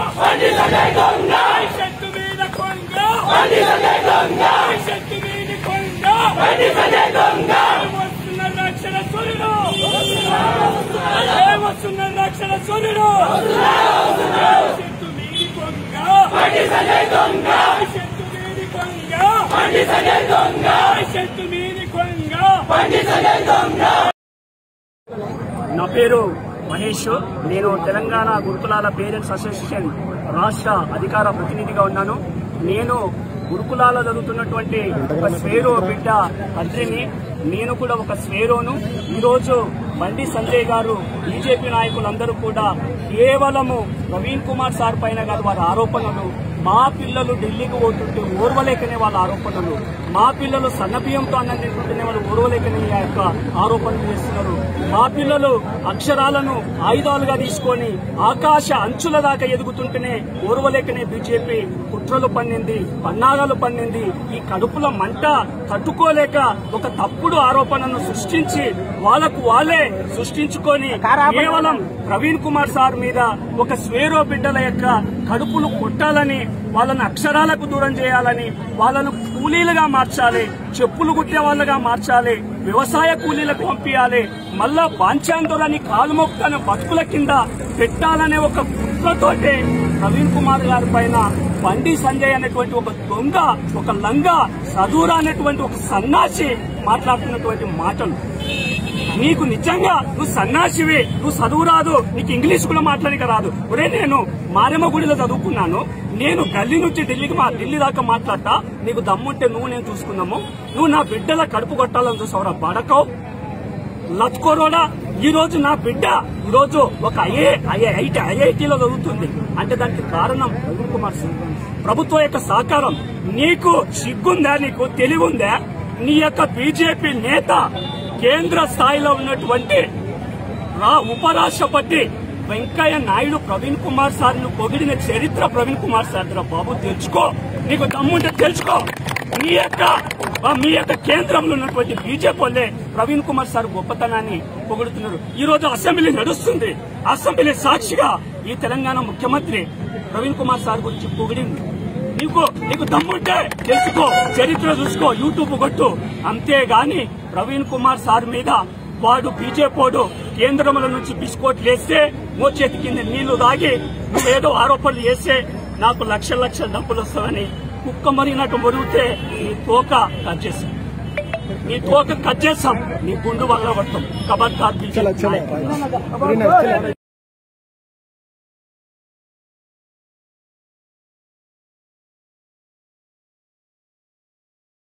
భవిష్యత్తు మీద కొంగ భవిష్యత్తు మీద కొంగ వస్తున్న రక్షణ సూర్యుడు వస్తున్న రక్షణ సూర్యుడు భవిష్యత్తు మీది కొంగ భవిష్యత్తు మీది కొంగ భవిష్యత్తు మీది కొంగ నా పేరు మహేష్ నేను తెలంగాణ గురుకులాల పేరెంట్స్ అసోసియేషన్ రాష్ట్ర అధికార ప్రతినిధిగా ఉన్నాను నేను గురుకులాల జరుగుతున్నటువంటి ఒక స్వేరో బిడ్డ అద్రిని నేను కూడా ఒక స్వేరోను ఈరోజు బండి సంజయ్ గారు బీజేపీ నాయకులందరూ కూడా కేవలము ప్రవీణ్ కుమార్ సార్ పైన కాదు వారి ఆరోపణలు మా పిల్లలు ఢిల్లీకి పోతుంటే ఓర్వలేకనే వాళ్ళ ఆరోపణలు మా పిల్లలు సన్నబియ్యంతో అన్నం తింటుంటేనే వాళ్ళు ఓర్వలేకనే ఆ యొక్క ఆరోపణలు చేస్తున్నారు మా పిల్లలు అక్షరాలను ఆయుధాలుగా తీసుకొని ఆకాశ అంచుల దాకా ఎదుగుతుంటేనే ఓర్వలేకనే బీజేపీ కుట్రలు పన్నింది పన్నాగాలు పన్నింది ఈ కడుపుల మంట తట్టుకోలేక ఒక తప్పుడు ఆరోపణను సృష్టించి వాళ్ళకు వాళ్ళే సృష్టించుకొని కేవలం ప్రవీణ్ కుమార్ సార్ మీద ఒక స్వేరో బిడ్డల యొక్క కడుపులు కొట్టాలని వాళ్ళని అక్షరాలకు దూరం చేయాలని వాళ్ళను కూలీలుగా మార్చాలి చెప్పులు కుట్టే వాళ్ళగా మార్చాలి వ్యవసాయ కూలీలకు పంపించాలి మళ్ళా బాంచాందోళని కాలుమొక్కని బతుకుల కింద పెట్టాలనే ఒక కుట్రతోటే ప్రవీణ్ కుమార్ గారి పైన బండి సంజయ్ అనేటువంటి ఒక దొంగ ఒక లంగా సదూరా అనేటువంటి ఒక సన్నాసి మాట్లాడుతున్నటువంటి మాటలు నీకు నిజంగా నువ్వు సన్నాసివి నువ్వు చదువు రాదు నీకు ఇంగ్లీష్ కూడా మాట్లాడక రాదు ఒరే నేను మారెమ్మ గుడిలో చదువుకున్నాను నేను గల్లీ నుంచి ఢిల్లీకి మా ఢిల్లీ దాకా మాట్లాడతా నీకు దమ్ముంటే నువ్వు నేను చూసుకుందాము నువ్వు నా బిడ్డల కడుపు కొట్టాలని చూసావురా బడకవు లత్కోరోడా ఈ రోజు నా బిడ్డ ఈ రోజు ఒక ఐఏ ఐఐటి ఐఐటిలో చదువుతుంది అంటే దానికి కారణం ప్రవీణ్ కుమార్ సింగ్ ప్రభుత్వం యొక్క సహకారం నీకు సిగ్గుందా నీకు తెలివుందా నీ యొక్క బీజేపీ నేత కేంద్ర స్థాయిలో ఉన్నటువంటి రా ఉపరాష్ట్రపతి వెంకయ్య నాయుడు ప్రవీణ్ కుమార్ సార్ ను పొగిడిన చరిత్ర ప్రవీణ్ కుమార్ సార్ రా బాబు తెలుసుకో నీకు దమ్ముంటే తెలుసుకో మీ యొక్క ఆ మీ యొక్క కేంద్రంలో ఉన్నటువంటి బీజేపీ వాళ్ళే ప్రవీణ్ కుమార్ సార్ గొప్పతనాన్ని పొగుడుతున్నారు ఈ రోజు అసెంబ్లీ నడుస్తుంది అసెంబ్లీ సాక్షిగా ఈ తెలంగాణ ముఖ్యమంత్రి ప్రవీణ్ కుమార్ సార్ గురించి పొగిడింది నీకు నీకు దమ్ముంటే తెలుసుకో చరిత్ర చూసుకో యూట్యూబ్ కొట్టు అంతేగాని ప్రవీణ్ కుమార్ సార్ మీద వాడు బీజేపీడు కేంద్రముల నుంచి బిస్కోట్లు వేస్తే మోచేతి కింద నీళ్లు దాగి నువ్వేదో ఆరోపణలు చేస్తే నాకు లక్షల లక్షల డబ్బులు వస్తావని కుక్క మరిగినట్టు మొరిగితే నీ తోక కట్ చేస్తాం నీ తోక కట్ చేస్తాం నీ గుండు వల్ల పడతాం కబడ్డీ